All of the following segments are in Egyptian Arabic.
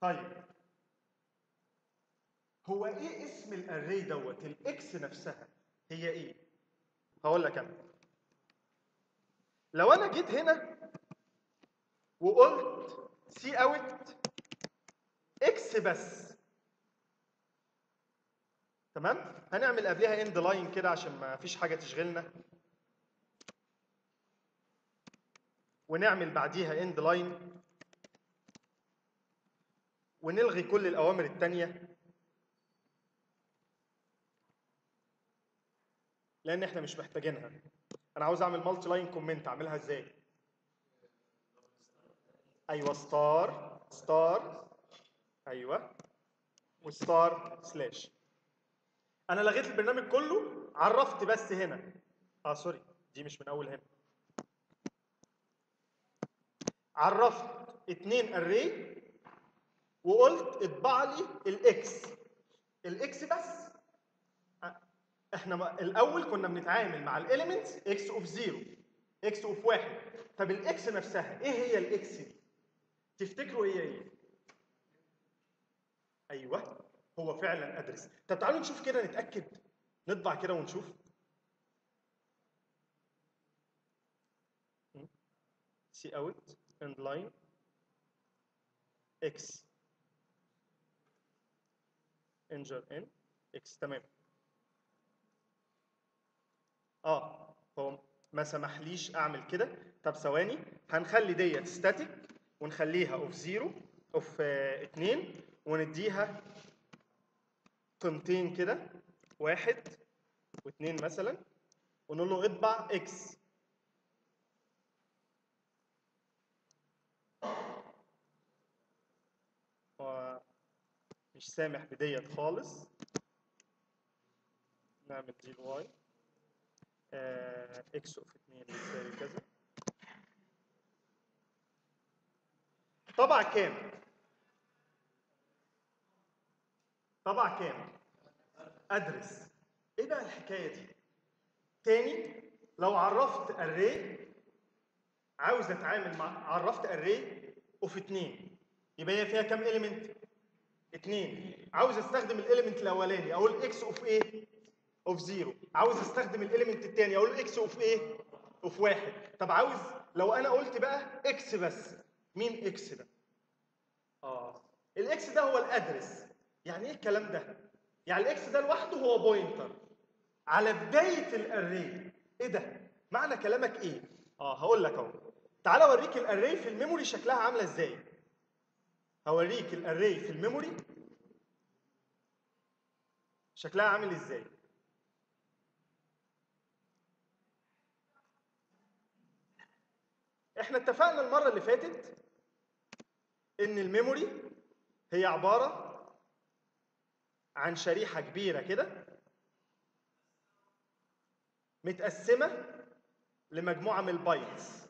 طيب هو ايه اسم الاري دوت الاكس نفسها هي ايه هقول لك انا لو انا جيت هنا وقلت سي اوت اكس بس تمام هنعمل قبلها اند لاين كده عشان ما فيش حاجه تشغلنا ونعمل بعديها اند لاين ونلغي كل الاوامر الثانيه لان احنا مش محتاجينها انا عاوز اعمل مالتي لاين كومنت اعملها ازاي ايوه ستار ستار ايوه وستار سلاش انا لغيت البرنامج كله عرفت بس هنا اه سوري دي مش من اول هنا عرفت اتنين اري وقلت اطبع لي الاكس الاكس بس احنا ما- الاول كنا بنتعامل مع الاليمنتس اكس اوف 0 اكس اوف 1 طب الاكس نفسها ايه هي الاكس دي تفتكروا هي ايه ايوه هو فعلا ادرس طب تعالوا نشوف كده نتاكد نطبع كده ونشوف سي اوت اند لاين اكس انجر ان اكس تمام اه هو ما سمحليش اعمل كده طب ثواني هنخلي ديت ستاتيك ونخليها اوف زيرو اوف اتنين ونديها قيمتين كده واحد واثنين مثلا ونقول له اطبع اكس هو مش سامح بديت خالص نعمل دي الواي اكس اوف 2 بيساوي كذا طبع كام؟ طبع كام؟ ادرس ايه بقى الحكايه دي؟ تاني لو عرفت اري عاوز اتعامل مع عرفت اري اوف 2 يبقى هي فيها كام اليمنت؟ 2 عاوز استخدم الاليمنت الاولاني اقول اكس اوف ايه؟ اوف 0 عاوز استخدم الاليمنت الثاني اقول اكس اوف ايه؟ اوف 1 طب عاوز لو انا قلت بقى اكس بس مين اكس ده؟ اه الاكس ده هو الادرس يعني ايه الكلام ده؟ يعني الاكس ده لوحده هو بوينتر على بدايه الاري ايه ده؟ معنى كلامك ايه؟ اه هقول لك اهو تعالى اوريك الاري في الميموري شكلها عامله ازاي هوريك الاري في الميموري شكلها عامل ازاي احنا اتفقنا المره اللي فاتت ان الميموري هي عباره عن شريحه كبيره كده متقسمه لمجموعه من البايتس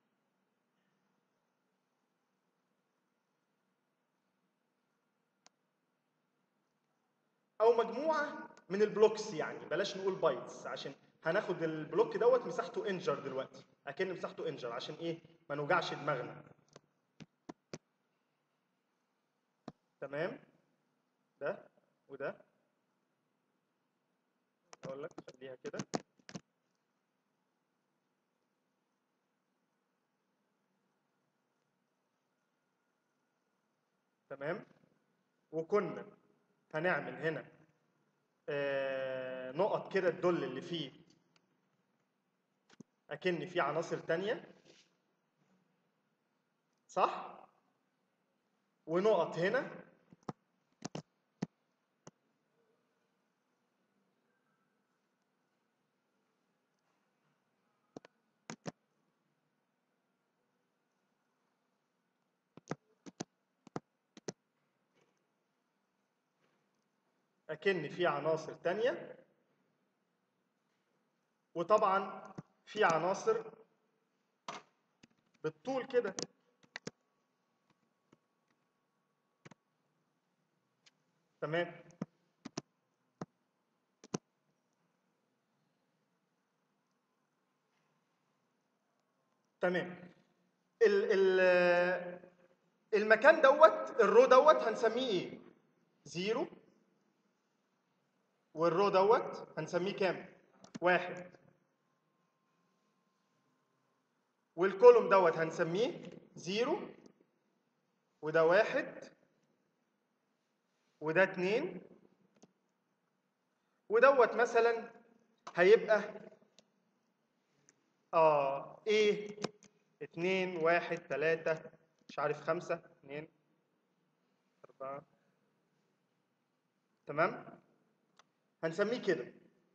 او مجموعه من البلوكس يعني بلاش نقول بايتس عشان هناخد البلوك دوت مساحته انجر دلوقتي اكن مساحته انجر عشان ايه ما نوجعش دماغنا تمام ده وده اقول لك خليها كده تمام وكنا هنعمل هنا آه نقط كده تدل اللي فيه اكن في عناصر تانية صح ونقط هنا أكن في عناصر تانية وطبعا في عناصر بالطول كده تمام تمام ال ال المكان دوت الرو دوت هنسميه ايه زيرو والرو دوت هنسميه كام واحد والكولوم دوت هنسميه زيرو وده واحد وده اتنين ودوت مثلا هيبقى اه ايه اتنين واحد تلاتة مش عارف خمسة اتنين أربعة تمام هنسميه كده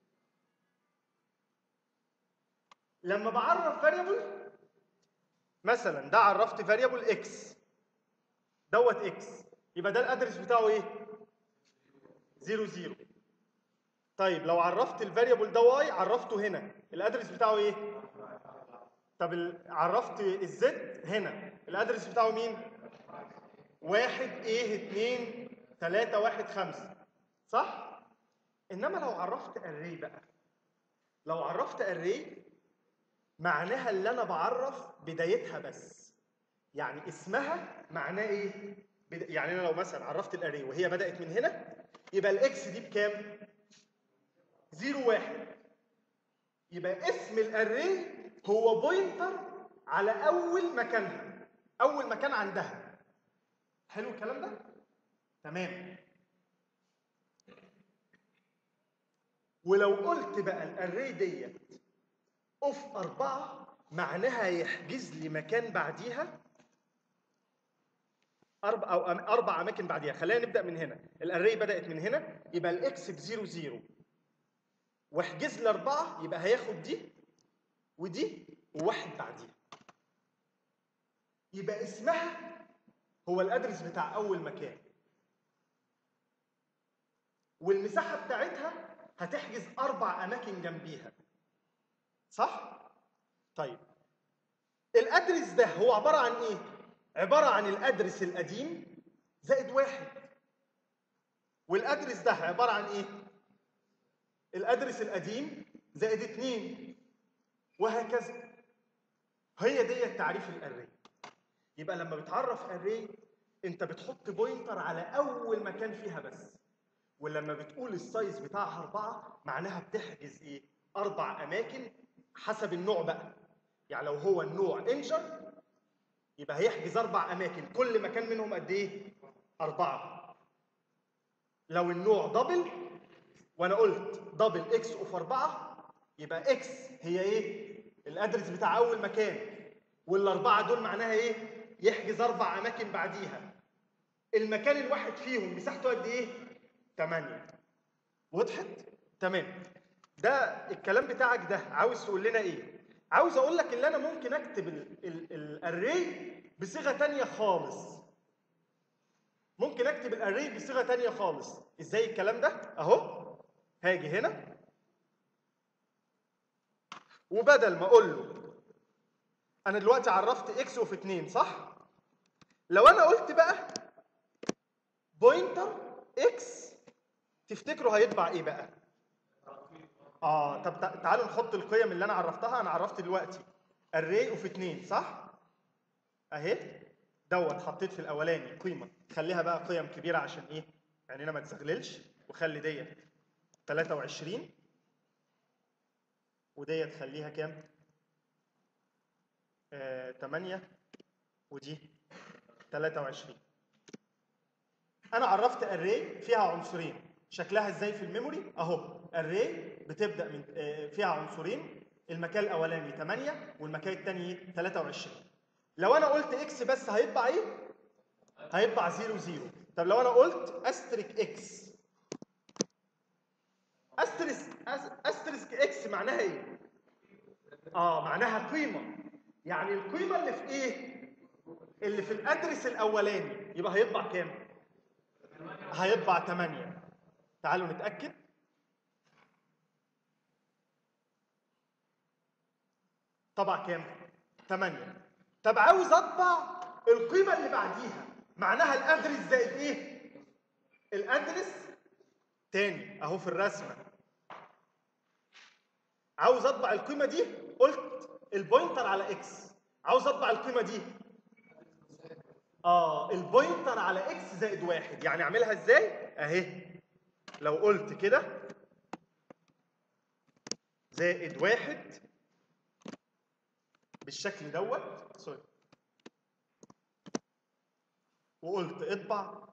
لما بعرف فاريبل مثلا ده عرفت فاريبل اكس دوت اكس يبقى ده الادرس بتاعه ايه؟ 0 0 طيب لو عرفت الفاريبل ده واي عرفته هنا الادرس بتاعه ايه؟ طب ال- عرفت الزد هنا الادرس بتاعه مين؟ واحد ايه اتنين تلاتة واحد خمسة صح؟ انما لو عرفت اري بقى لو عرفت اري معناها اللي انا بعرف بدايتها بس يعني اسمها معناه ايه بد... يعني انا لو مثلا عرفت الاري وهي بدات من هنا يبقى الاكس دي بكام 0 1 يبقى اسم الاري هو بوينتر على اول مكانها اول مكان عندها حلو الكلام ده تمام ولو قلت بقى الاري ديت اوف أربعة معناها يحجز لي مكان بعديها أربع أو أم- أربع أماكن بعديها خلينا نبدأ من هنا الأري بدأت من هنا يبقى الإكس بزيرو زيرو واحجز لي أربعة يبقى هياخد دي ودي وواحد بعديها يبقى اسمها هو الأدرس بتاع أول مكان والمساحة بتاعتها هتحجز أربع أماكن جنبيها صح؟ طيب الادرس ده هو عباره عن ايه؟ عباره عن الادرس القديم زائد واحد والادرس ده عباره عن ايه؟ الادرس القديم زائد اتنين وهكذا هي دي تعريف الاري يبقى لما بتعرف اري انت بتحط بوينتر على اول مكان فيها بس ولما بتقول السايز بتاعها أربعة معناها بتحجز إيه؟ أربع أماكن حسب النوع بقى. يعني لو هو النوع انجر يبقى هيحجز أربع أماكن، كل مكان منهم قد إيه؟ أربعة. لو النوع دبل وأنا قلت دبل إكس أوف أربعة يبقى إكس هي إيه؟ الأدرس بتاع أول مكان. والأربعة دول معناها إيه؟ يحجز أربع أماكن بعديها. المكان الواحد فيهم مساحته قد ايه؟ 8 وضحت؟ تمام ده الكلام بتاعك ده عاوز تقول لنا ايه؟ عاوز اقول لك ان انا ممكن اكتب الاري بصيغه تانية خالص ممكن اكتب الاري بصيغه تانية خالص ازاي الكلام ده؟ اهو هاجي هنا وبدل ما اقول له انا دلوقتي عرفت اكس اوف 2 صح؟ لو انا قلت بقى بوينتر اكس تفتكروا هيطبع ايه بقى؟ اه طب تع- تعالوا نحط القيم اللي انا عرفتها انا عرفت دلوقتي الري اوف 2 صح؟ اهي دوت حطيت في الاولاني قيمه خليها بقى قيم كبيره عشان ايه؟ يعني انا ما تزغللش وخلي ديت 23 وديت خليها كام؟ آه 8 ودي 23 انا عرفت اري فيها عنصرين شكلها ازاي في الميموري اهو اري بتبدا من آه، فيها عنصرين المكان الاولاني 8 والمكان الثاني 23 لو انا قلت اكس بس هيطبع ايه هيطبع 0 0 طب لو انا قلت استريك اكس استرس أس- استرسك اكس معناها ايه اه معناها قيمه يعني القيمه اللي في ايه اللي في الادرس الاولاني يبقى هيطبع كام هيطبع 8 تعالوا نتأكد طبع كام؟ 8 طب عاوز اطبع القيمة اللي بعديها معناها الادرس زائد ايه؟ الادرس تاني اهو في الرسمة عاوز اطبع القيمة دي قلت البوينتر على اكس عاوز اطبع القيمة دي اه البوينتر على اكس زائد واحد يعني اعملها ازاي اهي لو قلت كده زائد واحد بالشكل دوت سوري وقلت اطبع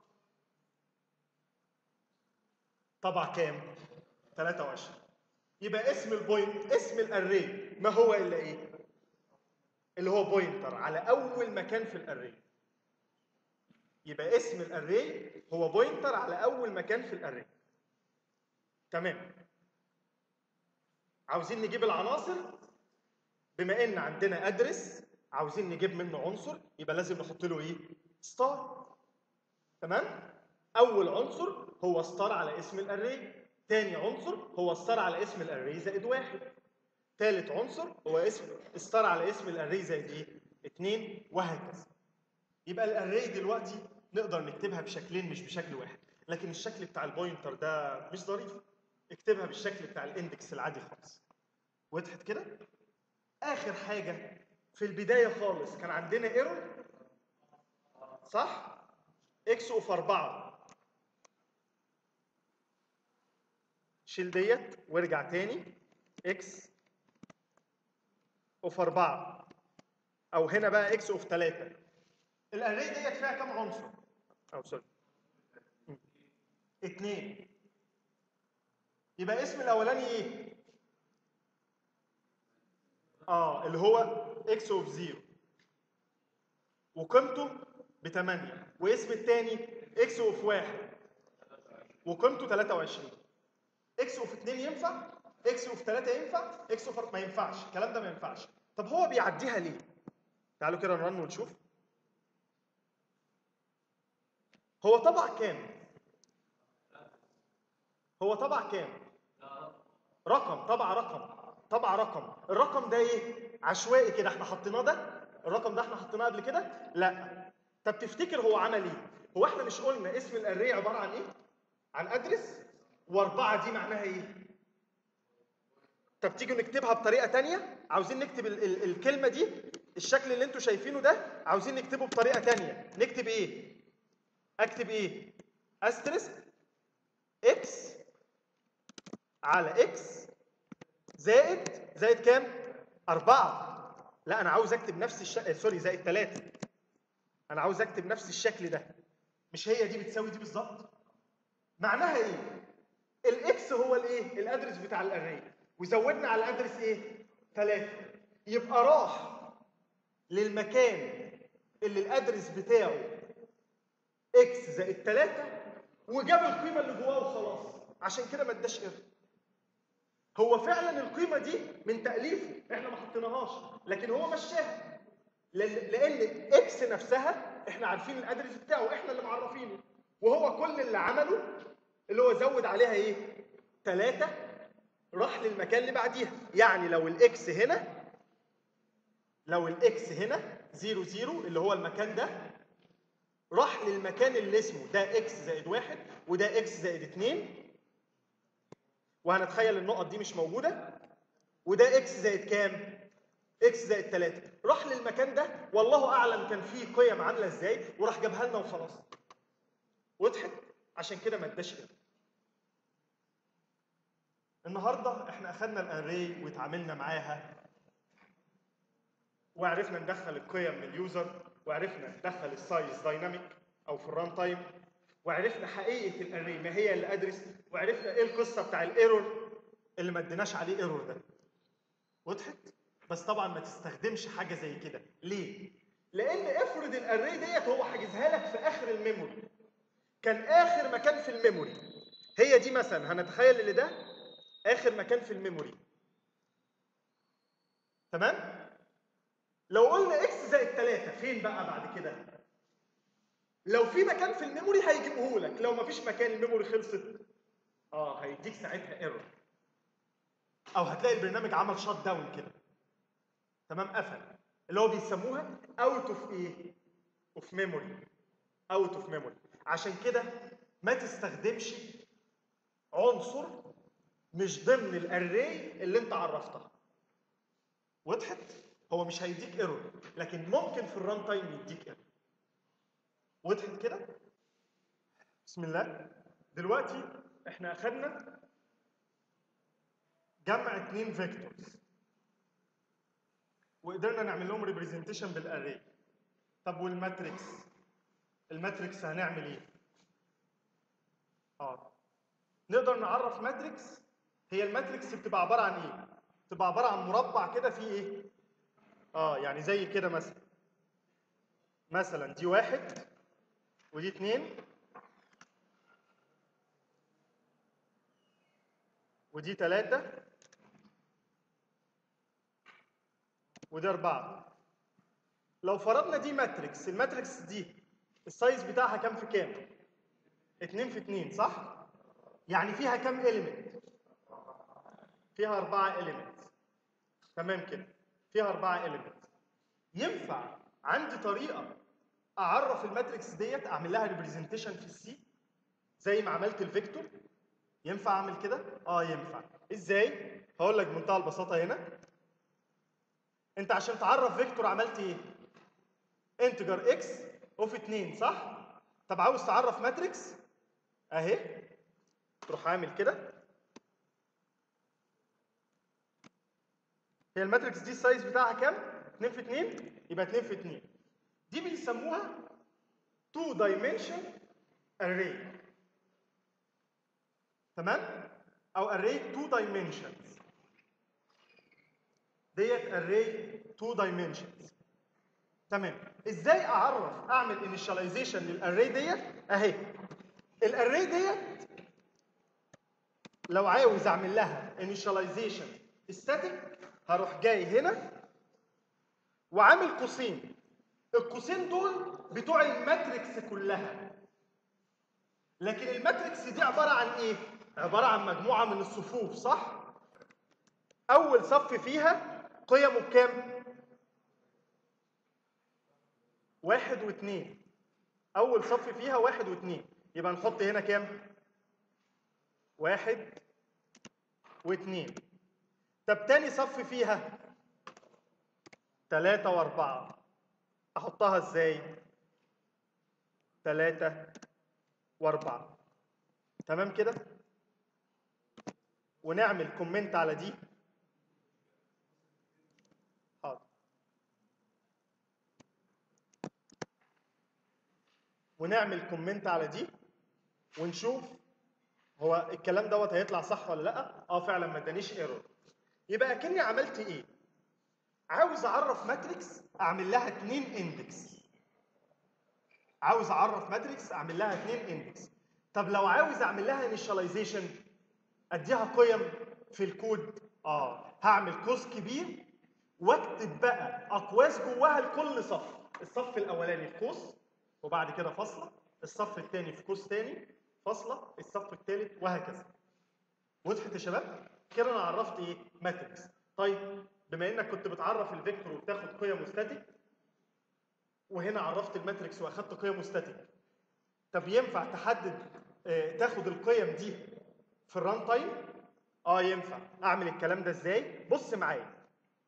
طبع كام 23 يبقى اسم البوينت اسم الاري ما هو الا ايه اللي هو بوينتر على اول مكان في الاري يبقى اسم الاري هو بوينتر على اول مكان في الاري تمام عاوزين نجيب العناصر بما ان عندنا ادرس عاوزين نجيب منه عنصر يبقى لازم نحط له ايه ستار تمام اول عنصر هو ستار على اسم الاري تاني عنصر هو ستار على اسم الاري زائد واحد تالت عنصر هو اسم ستار على اسم الاري زائد ايه اتنين وهكذا يبقى الاري دلوقتي نقدر نكتبها بشكلين مش بشكل واحد لكن الشكل بتاع البوينتر ده مش ظريف اكتبها بالشكل بتاع الاندكس العادي خالص وضحت كده اخر حاجه في البدايه خالص كان عندنا ايرور صح اكس اوف 4 شيل ديت وارجع تاني اكس اوف 4 او هنا بقى اكس اوف 3 الاري ديت فيها كام عنصر او سوري م. اتنين يبقى اسم الاولاني ايه اه اللي هو اكس اوف 0 وقيمته ب 8 واسم الثاني اكس اوف 1 وقيمته 23 اكس اوف 2 ينفع اكس اوف 3 ينفع اكس اوف ما ينفعش الكلام ده ما ينفعش طب هو بيعديها ليه تعالوا كده نرن ونشوف هو طبع كام هو طبع كام رقم طبع رقم طبع رقم الرقم ده ايه عشوائي كده احنا حطيناه ده الرقم ده احنا حطيناه قبل كده لا طب تفتكر هو عمل ايه هو احنا مش قلنا اسم الاري عباره عن ايه عن ادرس واربعه دي معناها ايه طب تيجي نكتبها بطريقه تانية عاوزين نكتب ال ال الكلمه دي الشكل اللي انتوا شايفينه ده عاوزين نكتبه بطريقه تانية نكتب ايه اكتب ايه استرسك اكس على اكس زائد زائد كام أربعة لا أنا عاوز أكتب نفس الشكل سوري زائد ثلاثة أنا عاوز أكتب نفس الشكل ده مش هي دي بتساوي دي بالظبط معناها إيه الإكس هو الإيه الأدرس بتاع الأري وزودنا على الأدرس إيه ثلاثة يبقى راح للمكان اللي الأدرس بتاعه إكس زائد ثلاثة وجاب القيمة اللي جواه وخلاص عشان كده ما اداش ايرور هو فعلا القيمه دي من تاليفه احنا ما حطيناهاش لكن هو مشاها لان لان اكس نفسها احنا عارفين الادرس بتاعه احنا اللي معرفينه وهو كل اللي عمله اللي هو زود عليها ايه ثلاثة راح للمكان اللي بعديها يعني لو الاكس هنا لو الاكس هنا 0 0 اللي هو المكان ده راح للمكان اللي اسمه ده اكس زائد واحد وده اكس زائد اتنين وهنتخيل النقط دي مش موجوده وده اكس زائد كام؟ اكس زائد 3 راح للمكان ده والله اعلم كان فيه قيم عامله ازاي وراح جابها لنا وخلاص وضحت عشان كده ما اداش كده النهارده احنا اخذنا الاري واتعاملنا معاها وعرفنا ندخل القيم من اليوزر وعرفنا ندخل السايز دايناميك او في الران تايم وعرفنا حقيقه الاري ما هي الادرس وعرفنا ايه القصه بتاع الايرور اللي ما اديناش عليه ايرور ده وضحت بس طبعا ما تستخدمش حاجه زي كده ليه لان افرض الاري ديت هو حاجزها لك في اخر الميموري كان اخر مكان في الميموري هي دي مثلا هنتخيل اللي ده اخر مكان في الميموري تمام لو قلنا اكس زائد 3 فين بقى بعد كده لو في مكان في الميموري هيجيبه لك لو مفيش مكان الميموري خلصت اه هيديك ساعتها ايرور او هتلاقي البرنامج عمل شات داون كده تمام قفل اللي هو بيسموها اوت اوف ايه اوف ميموري اوت اوف ميموري عشان كده ما تستخدمش عنصر مش ضمن الاري اللي انت عرفتها وضحت هو مش هيديك ايرور لكن ممكن في الران تايم يديك ايرور وضحت كده بسم الله دلوقتي احنا اخدنا جمع اتنين فيكتورز وقدرنا نعمل لهم ريبريزنتيشن بالاري طب والماتريكس الماتريكس هنعمل ايه اه نقدر نعرف ماتريكس هي الماتريكس بتبقى عباره عن ايه بتبقى عباره عن مربع كده فيه ايه اه يعني زي كده مثلا مثلا دي واحد ودي اتنين ودي تلاتة ودي أربعة لو فرضنا دي ماتريكس الماتريكس دي السايز بتاعها كام في كام؟ اتنين في اتنين صح؟ يعني فيها كام إيليمنت؟ فيها أربعة إيليمنت تمام كده فيها أربعة إيليمنت ينفع عندي طريقة أعرف الماتريكس ديت أعمل لها ريبريزنتيشن في السي زي ما عملت الفيكتور ينفع أعمل كده؟ آه ينفع إزاي؟ هقول لك بمنتهى البساطة هنا أنت عشان تعرف فيكتور عملت إيه؟ انتجر اكس اوف 2 صح؟ طب عاوز تعرف ماتريكس اهي تروح عامل كده هي الماتريكس دي السايز بتاعها كام؟ 2 في 2 يبقى 2 في 2 دي بيسموها 2 dimension array تمام؟ او array 2 dimensions ديت array 2 dimensions تمام ازاي اعرف اعمل انيشاليزيشن للاري ديت اهي الاري ديت لو عاوز اعمل لها انيشاليزيشن static هروح جاي هنا وعامل قوسين القوسين دول بتوع الماتريكس كلها لكن الماتريكس دي عباره عن ايه عباره عن مجموعه من الصفوف صح اول صف فيها قيمه بكام واحد واثنين أول صف فيها واحد واثنين يبقى نحط هنا كام؟ واحد واثنين طب تاني صف فيها تلاتة وأربعة أحطها إزاي؟ تلاتة وأربعة تمام كده؟ ونعمل كومنت على دي حاضر ونعمل كومنت على دي ونشوف هو الكلام دوت هيطلع صح ولا لا اه فعلا ما ادانيش ايرور يبقى كاني عملت ايه عاوز اعرف ماتريكس اعمل لها اتنين اندكس عاوز اعرف ماتريكس اعمل لها اتنين اندكس طب لو عاوز اعمل لها انيشاليزيشن اديها قيم في الكود اه هعمل قوس كبير واكتب بقى اقواس جواها لكل صف الصف الاولاني في قوس وبعد كده فاصله الصف الثاني في قوس ثاني فاصله الصف الثالث وهكذا وضحت يا شباب كده انا عرفت ايه ماتريكس طيب بما انك كنت بتعرف الفيكتور وبتاخد قيم ستاتيك وهنا عرفت الماتريكس واخدت قيم ستاتيك طب ينفع تحدد آه تاخد القيم دي في الران تايم اه ينفع اعمل الكلام ده ازاي بص معايا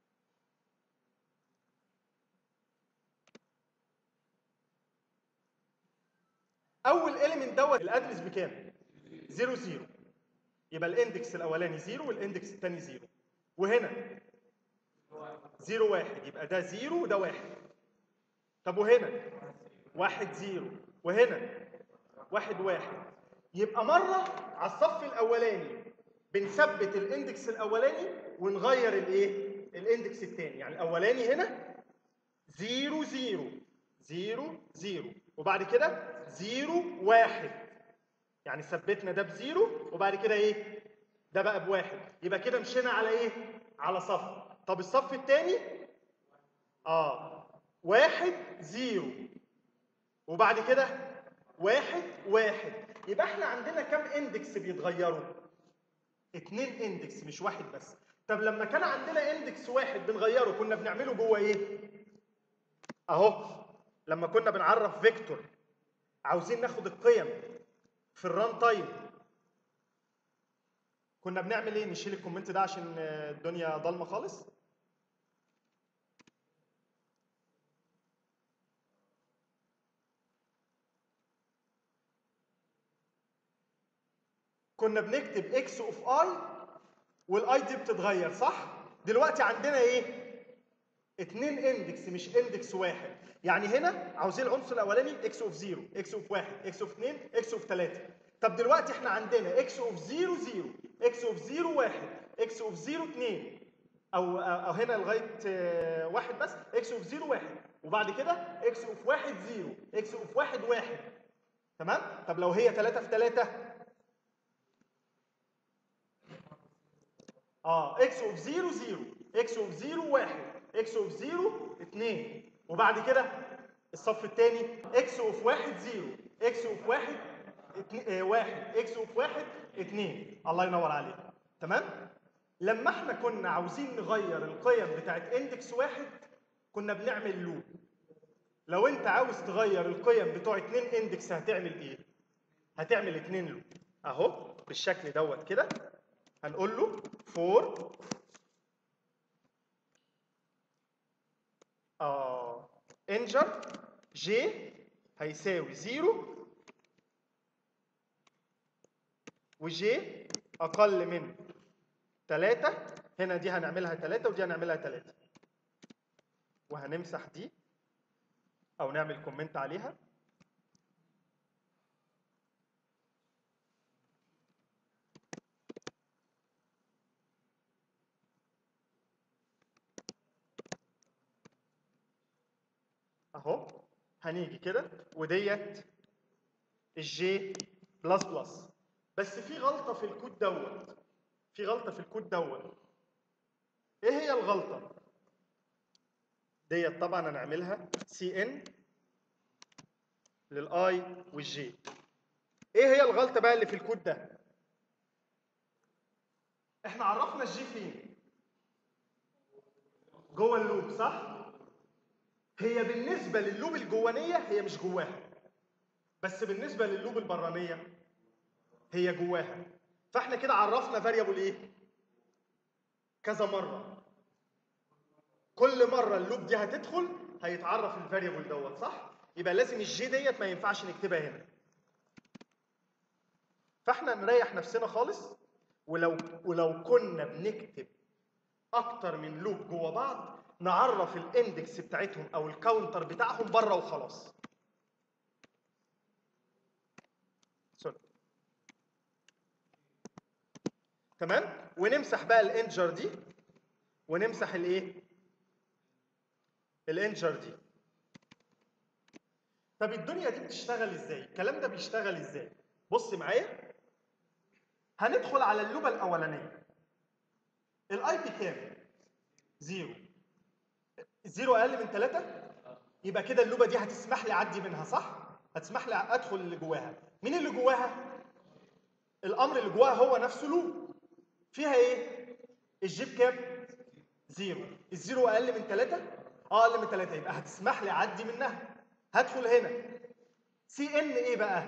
اول اليمنت دوت الادرس بكام 0 0 يبقى الاندكس الاولاني 0 والاندكس الثاني 0 وهنا 0 1 يبقى ده 0 وده 1 طب وهنا 1 0 وهنا 1 1 يبقى مره على الصف الاولاني بنثبت الاندكس الاولاني ونغير الايه الاندكس الثاني يعني الاولاني هنا 0 0 0 0 وبعد كده 0 1 يعني ثبتنا ده بزيرو وبعد كده ايه ده بقى بواحد يبقى كده مشينا على ايه على صف طب الصف الثاني اه واحد زيرو وبعد كده واحد واحد يبقى احنا عندنا كام اندكس بيتغيروا اتنين اندكس مش واحد بس طب لما كان عندنا اندكس واحد بنغيره كنا بنعمله جوه ايه اهو لما كنا بنعرف فيكتور عاوزين ناخد القيم في الران تايم كنا بنعمل ايه نشيل الكومنت ده عشان الدنيا ضلمه خالص كنا بنكتب اكس اوف اي والاي دي بتتغير صح دلوقتي عندنا ايه اتنين اندكس مش اندكس واحد يعني هنا عاوزين العنصر الاولاني اكس اوف 0 اكس اوف 1 اكس اوف 2 اكس اوف 3 طب دلوقتي احنا عندنا اكس اوف 0 0 اكس اوف 0 1 اكس اوف 0 2 او او هنا لغايه آه، واحد بس اكس اوف 0 1 وبعد كده اكس اوف 1 0 اكس اوف 1 1 تمام طب لو هي 3 في 3 اه اكس اوف 0 0 اكس اوف 0 1 اكس اوف 0 2 وبعد كده الصف الثاني اكس اوف 1 0 اكس اوف 1 1 اكس اوف 1 2 الله ينور عليك تمام لما احنا كنا عاوزين نغير القيم بتاعت اندكس واحد كنا بنعمل لوب لو انت عاوز تغير القيم بتوع اتنين اندكس هتعمل ايه هتعمل اتنين لوب اهو بالشكل دوت كده هنقول له فور اه انجر جي هيساوي زيرو وجي اقل من 3 هنا دي هنعملها 3 ودي هنعملها 3 وهنمسح دي او نعمل كومنت عليها اهو هنيجي كده وديت الجي بلس بلس بس في غلطه في الكود دوت في غلطه في الكود دوت ايه هي الغلطه ديت طبعا هنعملها سي ان للاي والجي ايه هي الغلطه بقى اللي في الكود ده احنا عرفنا الجي فين جوه اللوب صح هي بالنسبه للوب الجوانيه هي مش جواها بس بالنسبه للوب البرانيه هي جواها فاحنا كده عرفنا فاريبل ايه كذا مره كل مره اللوب دي هتدخل هيتعرف الفاريبل دوت صح يبقى لازم الجي ديت ما ينفعش نكتبها هنا فاحنا نريح نفسنا خالص ولو ولو كنا بنكتب اكتر من لوب جوه بعض نعرف الاندكس بتاعتهم او الكاونتر بتاعهم بره وخلاص سوري تمام ونمسح بقى الانجر دي ونمسح الايه الانجر دي طب الدنيا دي بتشتغل ازاي الكلام ده بيشتغل ازاي بص معايا هندخل على اللوبه الاولانيه الاي بي كام زيرو الزيرو اقل من ثلاثة يبقى كده اللوبه دي هتسمح لي اعدي منها صح هتسمح لي ادخل اللي جواها مين اللي جواها الامر اللي جواها هو نفسه لوب فيها ايه الجيب كام زيرو الزيرو اقل من ثلاثة اه اقل من ثلاثة يبقى هتسمح لي اعدي منها هدخل هنا سي ان ايه بقى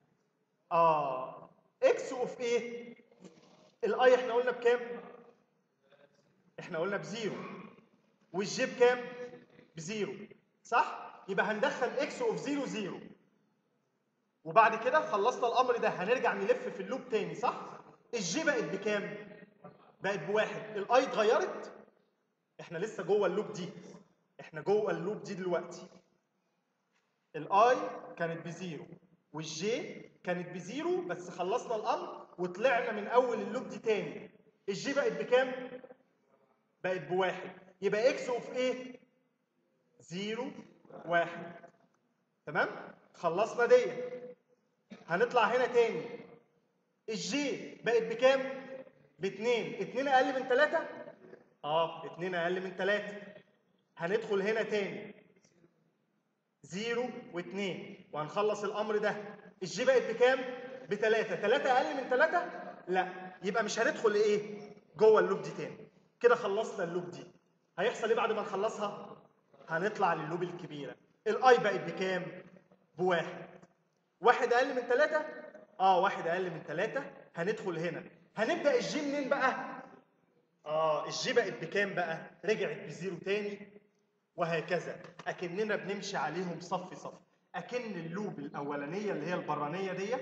اه اكس اوف ايه الاي احنا قلنا بكام احنا قلنا بزيرو والجيب كام بزيرو صح يبقى هندخل اكس اوف زيرو زيرو وبعد كده خلصنا الامر ده هنرجع نلف في اللوب تاني صح الجي بقت بكام بقت بواحد الاي اتغيرت احنا لسه جوه اللوب دي احنا جوه اللوب دي دلوقتي الاي كانت بزيرو والجي كانت بزيرو بس خلصنا الامر وطلعنا من اول اللوب دي تاني الجي بقت بكام بقت بواحد يبقى اكس اوف ايه زيرو واحد تمام خلصنا ديت هنطلع هنا تاني الجي بقت بكام باتنين اتنين اقل من تلاتة اه اتنين اقل من تلاتة هندخل هنا تاني زيرو واتنين وهنخلص الامر ده الجي بقت بكام بتلاتة تلاتة اقل من تلاتة لا يبقى مش هندخل ايه جوه اللوب دي تاني كده خلصنا اللوب دي هيحصل ايه بعد ما نخلصها هنطلع لللوب الكبيره الاي بقت بكام بواحد واحد اقل من ثلاثة اه واحد اقل من ثلاثة هندخل هنا هنبدا الجي منين بقى اه الجي بقت بكام بقى رجعت بزيرو تاني وهكذا اكننا بنمشي عليهم صف صف اكن اللوب الاولانيه اللي هي البرانيه دي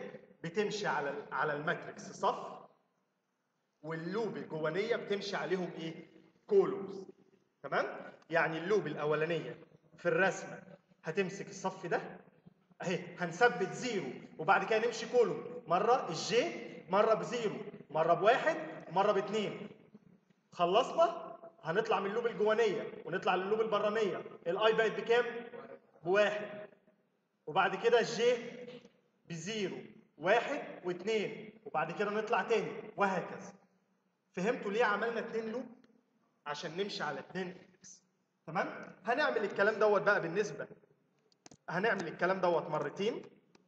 بتمشي على ال- على الماتريكس صف واللوب الجوانيه بتمشي عليهم ايه كولومز تمام يعني اللوب الاولانيه في الرسمه هتمسك الصف ده اهي هنثبت زيرو وبعد كده نمشي كولوم مره الجي مره بزيرو مره بواحد مره باتنين خلصنا هنطلع من اللوب الجوانيه ونطلع للوب البرانيه الاي بقت بكام بواحد وبعد كده الجي بزيرو واحد واثنين وبعد كده نطلع تاني وهكذا فهمتوا ليه عملنا اتنين لوب عشان نمشي على اتنين اكس تمام هنعمل الكلام دوت بقى بالنسبه هنعمل الكلام دوت مرتين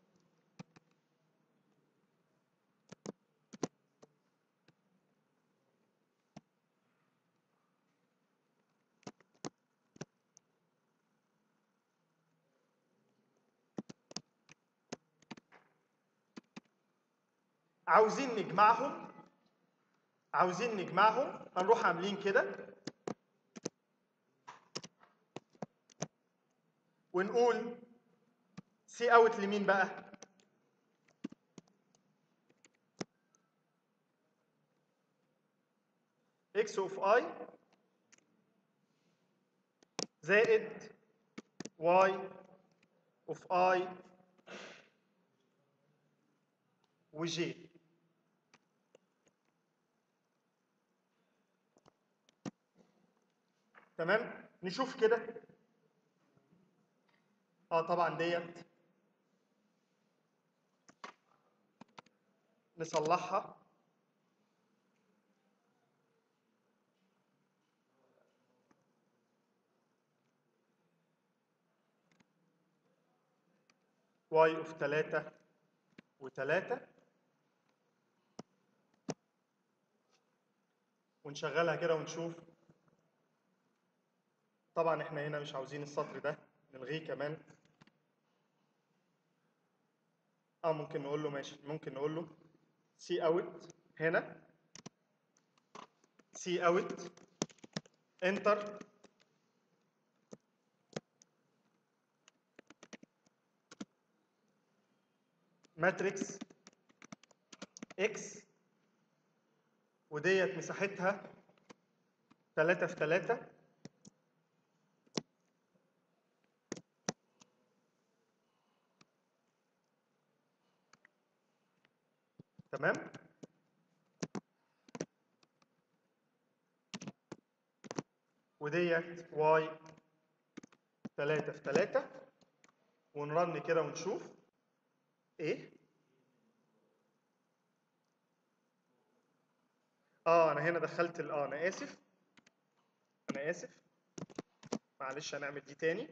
عاوزين نجمعهم عاوزين نجمعهم هنروح عاملين كده ونقول سي اوت لمين بقى اكس اوف اي زائد واي اوف اي وجي تمام نشوف كده اه طبعا ديت نصلحها واي اوف 3 و3 ونشغلها كده ونشوف طبعا احنا هنا مش عاوزين السطر ده نلغيه كمان اه ممكن نقول له ماشي ممكن نقول له سي اوت هنا سي اوت انتر ماتريكس اكس وديت مساحتها 3 في 3 تمام وديت واي 3 في 3 ونرن كده ونشوف ايه اه انا هنا دخلت ال- اه انا اسف انا اسف معلش هنعمل دي تاني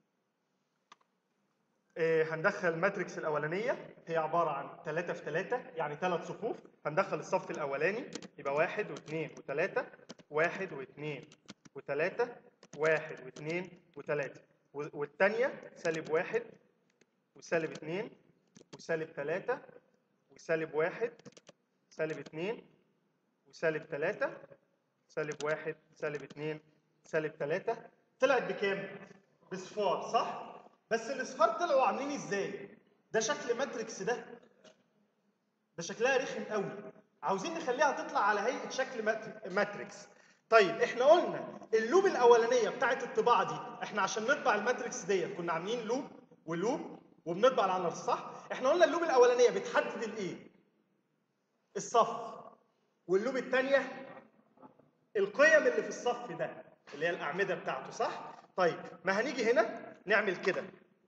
آه، هندخل الماتريكس الاولانيه هي عباره عن 3 في 3 يعني ثلاث صفوف هندخل الصف الاولاني يبقى واحد واثنين وثلاثه واحد واثنين وثلاثه واحد واثنين وثلاثه والثانيه سالب واحد وسالب اثنين وسالب ثلاثه وسالب واحد سالب اثنين وسالب ثلاثه سالب واحد سالب اثنين سالب ثلاثه طلعت بكام؟ بصفار صح؟ بس الاصفار طلعوا عاملين ازاي؟ ده شكل ماتريكس ده ده شكلها رخم قوي عاوزين نخليها تطلع على هيئه شكل مات- ماتريكس طيب احنا قلنا اللوب الاولانيه بتاعت الطباعه دي احنا عشان نطبع الماتريكس ديت كنا عاملين لوب ولوب وبنطبع العناصر صح احنا قلنا اللوب الاولانيه بتحدد الايه الصف واللوب الثانيه القيم اللي في الصف ده اللي هي الاعمده بتاعته صح طيب ما هنيجي هنا نعمل كده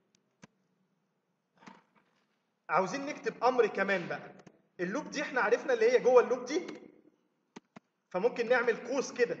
عاوزين نكتب امر كمان بقى اللوب دي احنا عرفنا اللي هي جوه اللوب دي فممكن نعمل قوس كده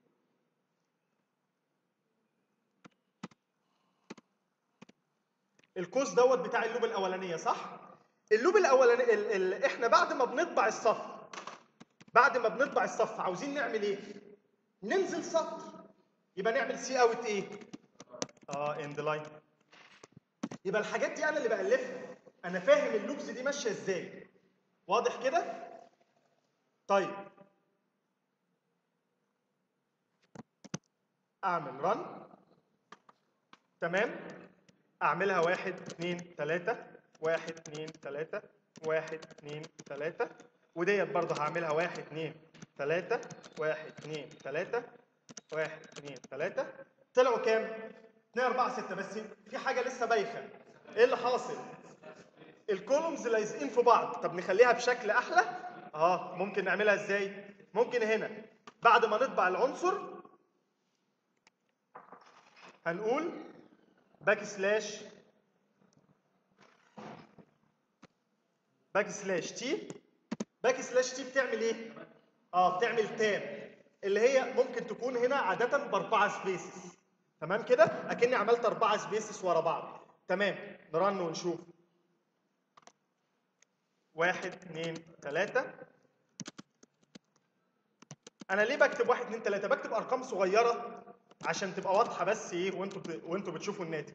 القوس دوت بتاع اللوب الاولانيه صح اللوب الاولاني ال... ال... احنا بعد ما بنطبع الصف بعد ما بنطبع الصف عاوزين نعمل ايه ننزل سطر يبقى نعمل سي اوت ايه اه اند لاين يبقى الحاجات دي انا اللي بالفها انا فاهم اللوبز دي ماشيه ازاي واضح كده طيب اعمل رن تمام اعملها واحد اتنين تلاتة واحد اتنين تلاتة واحد اتنين تلاتة وديت برضه هعملها واحد اتنين تلاتة واحد اتنين تلاتة واحد اتنين تلاتة طلعوا كام؟ اتنين أربعة ستة بس في حاجة لسه بايخة ايه اللي حاصل؟ الكولومز لازقين في بعض طب نخليها بشكل أحلى؟ اه ممكن نعملها ازاي؟ ممكن هنا بعد ما نطبع العنصر هنقول باك سلاش باك سلاش تي باك سلاش تي بتعمل ايه؟ اه بتعمل تاب اللي هي ممكن تكون هنا عادة بأربعة سبيسز تمام كده؟ أكني عملت أربعة سبيسز ورا بعض تمام نرن ونشوف واحد اتنين تلاتة أنا ليه بكتب واحد اتنين تلاتة؟ بكتب أرقام صغيرة عشان تبقى واضحة بس إيه وأنتوا بت... وأنتوا بتشوفوا الناتج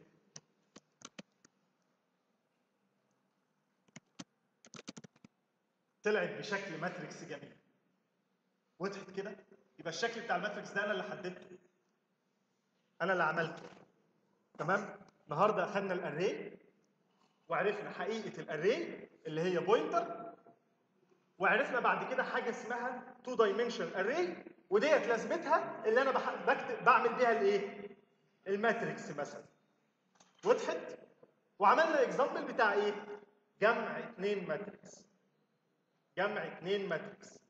طلعت بشكل ماتريكس جميل وضحت كده يبقى الشكل بتاع الماتريكس ده انا اللي حددته انا اللي عملته تمام النهارده اخدنا الاري وعرفنا حقيقه الاري اللي هي بوينتر وعرفنا بعد كده حاجه اسمها تو دايمنشن اري وديت لازمتها اللي انا بح... بكتب بعمل بيها الايه الماتريكس مثلا وضحت وعملنا الاكزامبل بتاع ايه جمع اتنين ماتريكس جمع اتنين ماتريكس